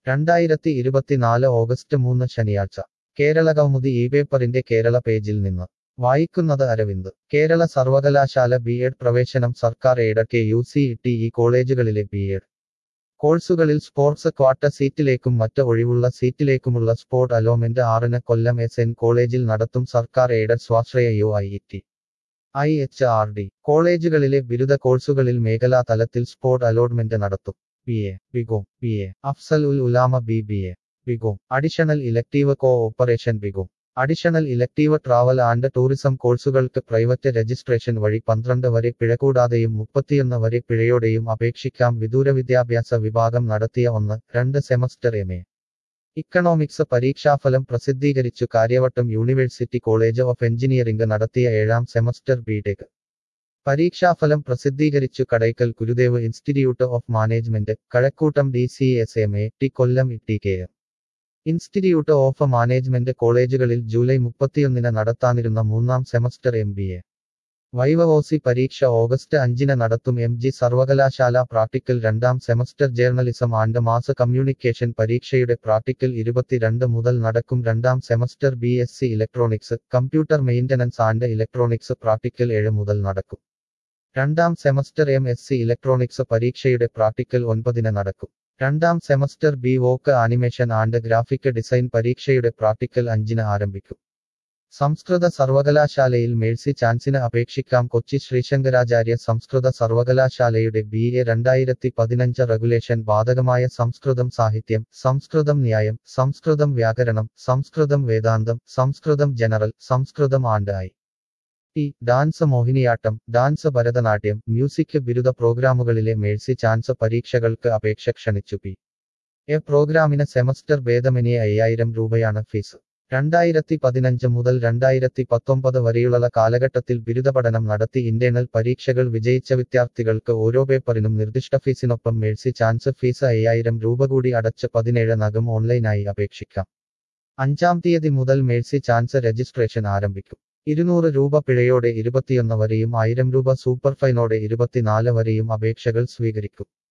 രണ്ടായിരത്തി ഇരുപത്തിനാല് ഓഗസ്റ്റ് മൂന്ന് ശനിയാഴ്ച കേരള കൗമുദി ഈ പേപ്പറിന്റെ കേരള പേജിൽ നിന്ന് വായിക്കുന്നത് അരവിന്ദ് കേരള സർവകലാശാല ബി എഡ് പ്രവേശനം സർക്കാർ aided K U C T E കോളേജുകളിലെ ബി എഡ് കോഴ്സുകളിൽ സ്പോർട്സ് ക്വാട്ട സീറ്റിലേക്കും മറ്റ് ഒഴിവുള്ള സീറ്റിലേക്കുമുള്ള സ്പോർട് അലോമെന്റ് ആറിന് കൊല്ലം എസ് എൻ കോളേജിൽ നടത്തും സർക്കാർ എയ്ഡഡ് സ്വാശ്രയ U I T I H R D കോളേജുകളിലെ ബിരുദ കോഴ്സുകളിൽ മേഖലാ തലത്തിൽ സ്പോർട് അലോട്ട്മെന്റ് നടത്തും B A B Com B A അഫ്സൽ ഉൽ ഉലാമ B B A B Com additional elective co operation B Com additional elective travel and tourism കോഴ്സുകൾക്ക് പ്രൈവറ്റ് രജിസ്ട്രേഷൻ വഴി പന്ത്രണ്ട് വരെ പിഴ കൂടാതെയും മുപ്പത്തിയൊന്ന് വരെ പിഴയോടെയും അപേക്ഷിക്കാം വിദൂര വിദ്യാഭ്യാസ വിഭാഗം നടത്തിയ ഒന്ന് രണ്ട് സെമസ്റ്റർ എം എ ഇക്കണോമിക്സ് പരീക്ഷാഫലം പ്രസിദ്ധീകരിച്ചു Karyavattom university college of engineering നടത്തിയ ഏഴാം സെമസ്റ്റർ ബിടെക് പരീക്ഷാഫലം പ്രസിദ്ധീകരിച്ചു Kadakkal Gurudev institute of management Kazhakoottam D C S M A T Kollam T K M institute of management കോളേജുകളിൽ ജൂലൈ മുപ്പത്തിയൊന്നിന് നടത്താനിരുന്ന മൂന്നാം semester M B A viva voce പരീക്ഷ ഓഗസ്റ്റ് അഞ്ചിന് നടത്തും എം ജി സർവകലാശാല പ്രാക്ടിക്കൽ രണ്ടാം semester journalism and mass communication പരീക്ഷയുടെ പ്രാക്ടിക്കൽ ഇരുപത്തിരണ്ട് മുതൽ നടക്കും രണ്ടാം semester B S C electronics computer maintenance and electronics practical ഏഴ് മുതൽ നടക്കും രണ്ടാം semester M S C electronics പരീക്ഷയുടെ പ്രാക്ടിക്കൽ ഒൻപതിന് നടക്കും രണ്ടാം semester B voc animation and graphic design പരീക്ഷയുടെ പ്രാക്ടിക്കൽ അഞ്ചിന് ആരംഭിക്കും സംസ്കൃത സർവകലാശാലയിൽ മേഴ്സി ചാൻസിന് അപേക്ഷിക്കാം കൊച്ചി ശ്രീശങ്കരാചാര്യ സംസ്കൃത സർവകലാശാലയുടെ ബി എ രണ്ടായിരത്തി പതിനഞ്ച് റെഗുലേഷൻ ബാധകമായ സംസ്കൃതം സാഹിത്യം സംസ്കൃതം ന്യായം സംസ്കൃതം വ്യാകരണം സംസ്കൃതം വേദാന്തം Sanskrit general Sanskrit and I T dance Mohiniyattam dance Bharatanatyam music ബിരുദ പ്രോഗ്രാമുകളിലെ മേഴ്സി ചാൻസ് പരീക്ഷകൾക്ക് അപേക്ഷ ക്ഷണിച്ചു പി എ പ്രോഗ്രാമിന് സെമസ്റ്റർ ഭേദമന്യേ അയ്യായിരം രൂപയാണ് ഫീസ് രണ്ടായിരത്തി പതിനഞ്ച് മുതൽ രണ്ടായിരത്തി പത്തൊമ്പത് വരെയുള്ള കാലഘട്ടത്തിൽ ബിരുദ പഠനം നടത്തി ഇന്റേണൽ പരീക്ഷകൾ വിജയിച്ച വിദ്യാർത്ഥികൾക്ക് ഓരോ പേപ്പറിനും നിർദ്ദിഷ്ട ഫീസിനൊപ്പം മേഴ്സി ചാൻസ് ഫീസ് അയ്യായിരം രൂപ കൂടി അടച്ച് പതിനേഴ് നകം ഓൺലൈനായി അപേക്ഷിക്കാം അഞ്ചാം തീയതി മുതൽ മേഴ്സി ചാൻസ് രജിസ്ട്രേഷൻ ആരംഭിക്കും ഇരുന്നൂറ് രൂപ പിഴയോടെ ഇരുപത്തിയൊന്ന് വരെയും ആയിരം രൂപ സൂപ്പർ ഫൈനോടെ ഇരുപത്തിനാല് വരെയും അപേക്ഷകൾ സ്വീകരിക്കും